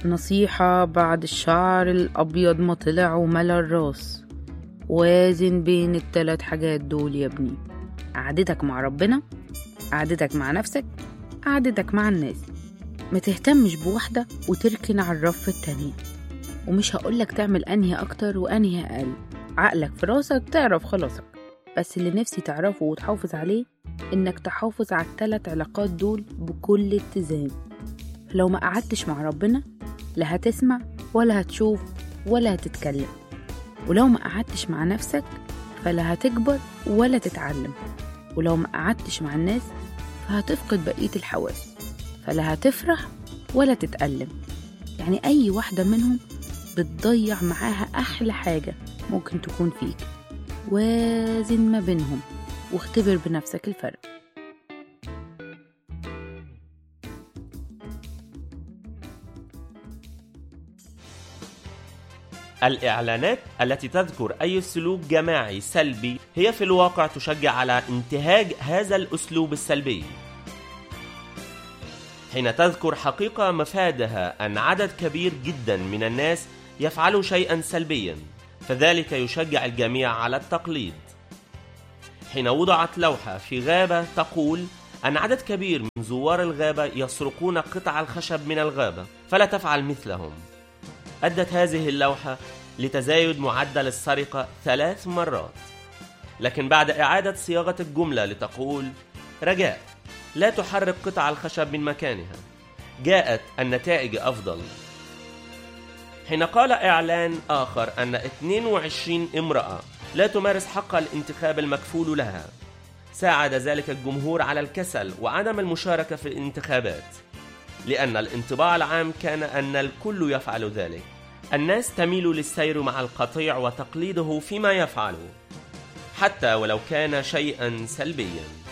نصيحة بعد الشعر الأبيض ما طلع وملا الراس وازن بين التلات حاجات دول يا ابني قعدتك مع ربنا قعدتك مع نفسك قعدتك مع الناس ما تهتمش بواحدة وتركن على الرف التانية ومش هقولك تعمل أنهي أكتر وأنهي أقل عقلك في راسك تعرف خلاصك بس اللي نفسي تعرفه وتحافظ عليه إنك تحافظ على التلات علاقات دول بكل اتزان لو ما قعدتش مع ربنا لا هتسمع ولا هتشوف ولا هتتكلم ولو ما قعدتش مع نفسك فلا هتكبر ولا تتعلم ولو ما قعدتش مع الناس فهتفقد بقية الحواس فلا هتفرح ولا تتألم يعني أي واحدة منهم بتضيع معاها أحلى حاجة ممكن تكون فيك وازن ما بينهم واختبر بنفسك الفرق الإعلانات التي تذكر أي سلوك جماعي سلبي هي في الواقع تشجع على انتهاج هذا الأسلوب السلبي. حين تذكر حقيقة مفادها أن عدد كبير جدا من الناس يفعلوا شيئا سلبيا، فذلك يشجع الجميع على التقليد. حين وضعت لوحة في غابة تقول أن عدد كبير من زوار الغابة يسرقون قطع الخشب من الغابة، فلا تفعل مثلهم. أدت هذه اللوحة لتزايد معدل السرقة ثلاث مرات لكن بعد إعادة صياغة الجملة لتقول رجاء لا تحرك قطع الخشب من مكانها جاءت النتائج أفضل حين قال إعلان آخر أن 22 امرأة لا تمارس حق الانتخاب المكفول لها ساعد ذلك الجمهور على الكسل وعدم المشاركة في الانتخابات لأن الانطباع العام كان أن الكل يفعل ذلك الناس تميل للسير مع القطيع وتقليده فيما يفعله حتى ولو كان شيئا سلبيا